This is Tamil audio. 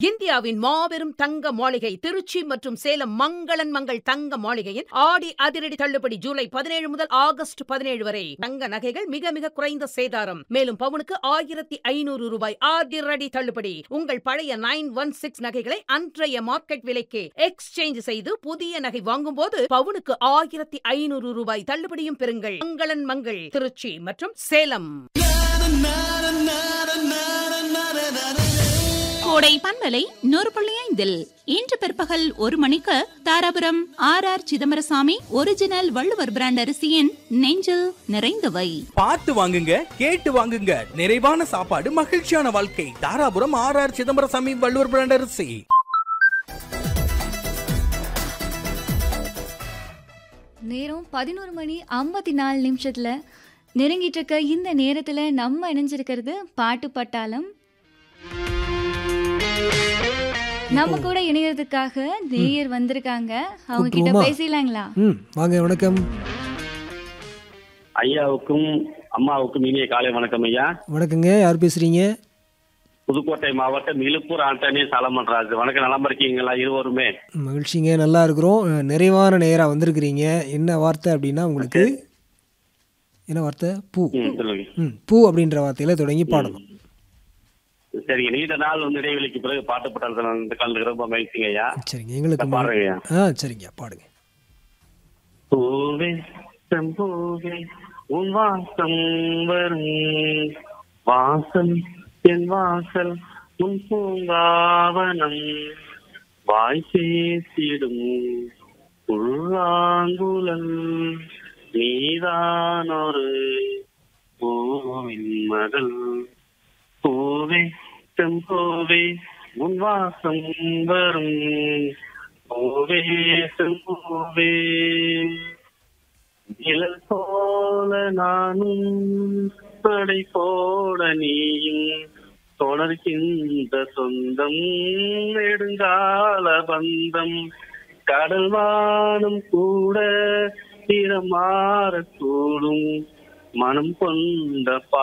இந்தியாவின் மாபெரும் தங்க மாளிகை திருச்சி மற்றும் சேலம் மங்களன் மங்கள் தங்க மாளிகையின் ஆடி அதிரடி தள்ளுபடி ஜூலை பதினேழு முதல் ஆகஸ்ட் பதினேழு வரை தங்க நகைகள் மிக மிக குறைந்த சேதாரம் மேலும் பவுனுக்கு ஆயிரத்தி ஐநூறு ரூபாய் அதிரடி தள்ளுபடி உங்கள் பழைய நைன் ஒன் சிக்ஸ் நகைகளை அன்றைய மார்க்கெட் விலைக்கு எக்ஸ்சேஞ்ச் செய்து புதிய நகை வாங்கும்போது பவுனுக்கு ஆயிரத்தி ஐநூறு ரூபாய் தள்ளுபடியும் பெறுங்கள் மங்களன் மங்கள் திருச்சி மற்றும் சேலம் கோடை பண்பலை நூறு புள்ளி ஐந்தில் இன்று பிற்பகல் ஒரு மணிக்கு Dharapuram R R Chidambarasamy original Valluvar brand அரிசியின் நெஞ்சில் நிறைந்தவை பார்த்து வாங்குங்க கேட்டு வாங்குங்க நிறைவான சாப்பாடு மகிழ்ச்சியான வாழ்க்கை Dharapuram R R Chidambarasamy Valluvar brand அரிசி நேரம் பதினோரு மணி ஐம்பத்தி நாலு நிமிஷத்துல நெருங்கிட்டு இருக்க இந்த நேரத்துல நம்ம இணைஞ்சிருக்கிறது பாட்டு பட்டாளம் நம்ம கூட இணையறதுக்காக நேயர் வந்திருக்காங்க அவங்க கிட்ட கூப்பிடுவோமா? பேசிடலாங்களா ம் வாங்க வணக்கம் ஐயாவுக்கும் அம்மாவுக்கும் இனிய காலை வணக்கம் ஐயா வணக்கங்க யார் பேசுறீங்க புதுக்கோட்டை மாவட்டம் இழுப்பூர் ஆண்டனி சாலமன்ராஜ் வணக்கம் நலமா இருக்கீங்களா இருவருமே மகிழ்ச்சிங்க நல்லா இருக்கிறோம் அஹ், நிறைவான நேராக வந்திருக்கிறீங்க என்ன வார்த்தை அப்படின்னா உங்களுக்கு என்ன வார்த்தை பூ ம், சொல்லுங்க ம் பூ அப்படின்ற வார்த்தையில தொடங்கி பாடணும் சரிங்க நீண்ட நாள் வந்து இடைவெளிக்கு பிறகு பாட்டு பட்டாளத்தில் வந்து கலந்துக்க ரொம்ப மகிழ்ச்சிங்க ஐயா சரிங்க எங்களுக்கு மகிழ்- பாருங்க ஐயா ஆ சரிங்க பாடுங்க பூவே செம்பூவே உன் வாசம் வரும் வாசல் என் வாசல் உன் பூங்காவனம் வாய் பேசிடும் உள்ளாங்குழல் நீதான் ஒரு பூவின் மகள் பூவே செம்பூவே உன் வாசம் வரும் பூவே செம்பூவே நிழல் போல நானும் படை போட நீயும் தொடர்கின்ற சொந்தம் நெடுங்கால பந்தம் கடல் வானம் கூட திறமாறக்கூடும் மனம் கொண்ட பா